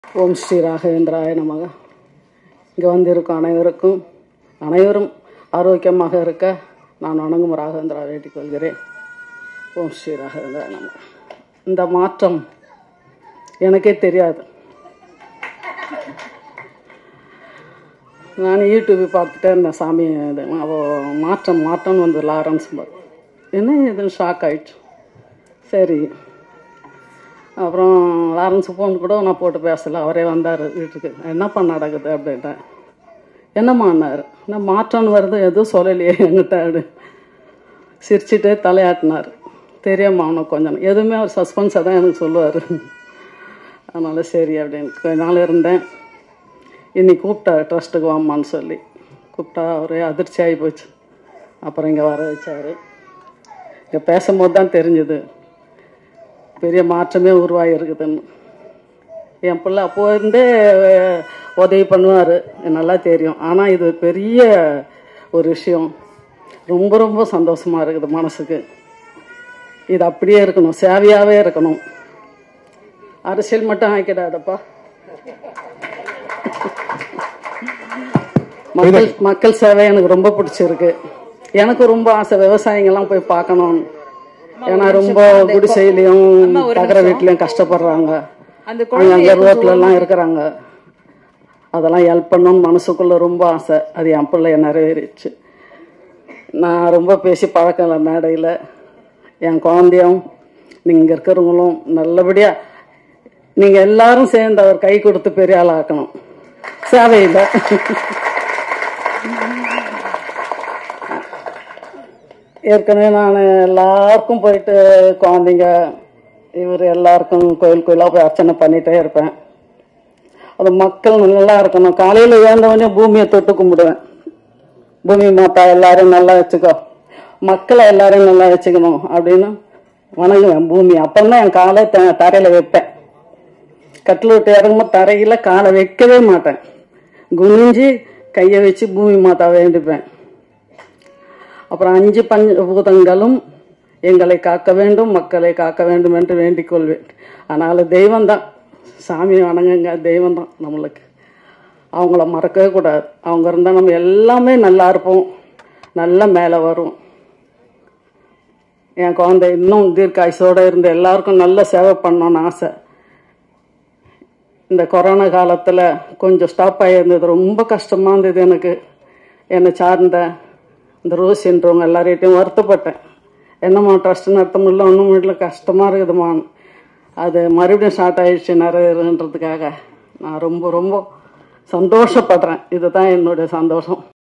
ஓம் ஸ்ரீ ராகவேந்திராய நமக இங்கே வந்திருக்கும் அனைவருக்கும் அனைவரும் ஆரோக்கியமாக இருக்க நான் வணங்கும் ராகவேந்திரா வேண்டிக் கொள்கிறேன் ஓம் ஸ்ரீ ராகவேந்திராய நமக இந்த மாற்றம் எனக்கே தெரியாது நான் யூடியூப் பார்த்துட்டே இருந்தேன் சாமி இது அவ மாற்றம் மாற்றம்னு வந்து லாரன்ஸ் பார். என்ன இது ஷாக் ஆயிடுச்சு சரி அப்புறம் லாரன்ஸ் ஃபோன் கூட நான் போட்டு பேசல அவரே வந்தார் வீட்டுக்கு என்னப்பா நடக்குது அப்படின்ட்டேன் என்னம்மான்னாரு நான் மாற்றம்னு வருது எதுவும் சொல்லலையே என்கிட்ட அப்படி சிரிச்சிட்டே தலையாட்டினார் தெரியாமா அவனுக்கு கொஞ்சம் எதுவுமே அவர் சஸ்பென்ஸாக தான் எனக்கு சொல்லுவார் அதனால சரி அப்படின்னு கொஞ்ச நாள் இருந்தேன் இன்னைக்கு கூப்பிட்டாரு ட்ரஸ்ட்டுக்கு வாமான்னு சொல்லி கூப்பிட்டா ஒரே அதிர்ச்சி ஆகி போச்சு அப்புறம் இங்கே வர வச்சார் இங்கே பேசும்போது தான் தெரிஞ்சுது பெரிய மாற்றமே உருவாகி இருக்குதுன்னு என் பிள்ளை அப்போ இருந்தே அஹ், உதவி பண்ணுவார் நல்லா தெரியும் ஆனால் இது பெரிய ஒரு விஷயம் ரொம்ப ரொம்ப சந்தோஷமாக இருக்குது மனசுக்கு இது அப்படியே இருக்கணும் சேவையாகவே இருக்கணும் அரசியல் மட்டும் ஆக்கிடாதப்பா மக்கள் மக்கள் சேவை எனக்கு ரொம்ப பிடிச்சிருக்கு எனக்கு ரொம்ப ஆசை விவசாயிங்கெல்லாம் போய் பார்க்கணும் ஏன்னா ரொம்ப குடிசையிலையும் தகர வீட்லயும் கஷ்டப்படுறாங்க அந்த அங்க அங்க ரோட்ல எல்லாம் இருக்கிறாங்க அதெல்லாம் ஹெல்ப் பண்ணணும்னு மனசுக்குள்ள ரொம்ப ஆசை அது என் பிள்ளை நிறைவேறிச்சு நான் ரொம்ப பேசி பழக்கம் இல்லை மேடையில் என் குழந்தையும் நீங்கள் இருக்கிறவங்களும் நல்லபடியாக நீங்கள் எல்லாரும் சேர்ந்து அவர் கை கொடுத்து பெரிய ஆள் ஆக்கணும் சேவையில் ஏற்கனவே நான் எல்லாருக்கும் போயிட்டு குழந்தைங்க இவர் எல்லாருக்கும் கோயில் கோயிலாக போய் அர்ச்சனை பண்ணிட்டே இருப்பேன் அது மக்கள் நல்லா இருக்கணும் காலையில் எழுந்தவொடனே பூமியை தொட்டு கும்பிடுவேன் பூமி மாதா எல்லாரையும் நல்லா வச்சுக்கோ மக்களை எல்லாரையும் நல்லா வச்சுக்கணும் அப்படின்னு வணங்குவேன் பூமி அப்பந்தான் என் காலை த தரையில் வைப்பேன் கட்டில் விட்டு இறங்கும்போது தரையில் காலை வைக்கவே மாட்டேன் குனிஞ்சு கையை வச்சு பூமி மாதா வேண்டிப்பேன் அப்புறம் அஞ்சு பஞ்சபூதங்களும் எங்களை காக்க வேண்டும் மக்களை காக்க வேண்டும் என்று வேண்டிக் கொள்வேன் ஆனால் தெய்வம்தான் சாமி வணங்குங்க தெய்வம்தான் நம்மளுக்கு அவங்கள மறக்கவே கூடாது அவங்க இருந்தால் நம்ம எல்லாமே நல்லா இருப்போம் நல்லா மேலே வரும் என் குழந்தை இன்னும் தீர்க்காயுசோடு இருந்து எல்லாருக்கும் நல்ல சேவை பண்ணணும்னு ஆசை இந்த கொரோனா காலத்தில் கொஞ்சம் ஸ்டாப் ஆகியிருந்தது ரொம்ப கஷ்டமாக இருந்தது எனக்கு என்னை சார்ந்த இந்த ரோசின்றவங்க எல்லார்கிட்டையும் வருத்தப்பட்டேன் என்னம்மா ட்ரஸ்ட் நடத்த முடியல ஒன்றும் முடியல கஷ்டமாக இருக்குதும்மா அது மறுபடியும் ஸ்டார்ட் ஆயிடுச்சு நிறைவேறுன்றதுக்காக நான் ரொம்ப ரொம்ப சந்தோஷப்படுறேன் இதுதான் என்னுடைய சந்தோஷம்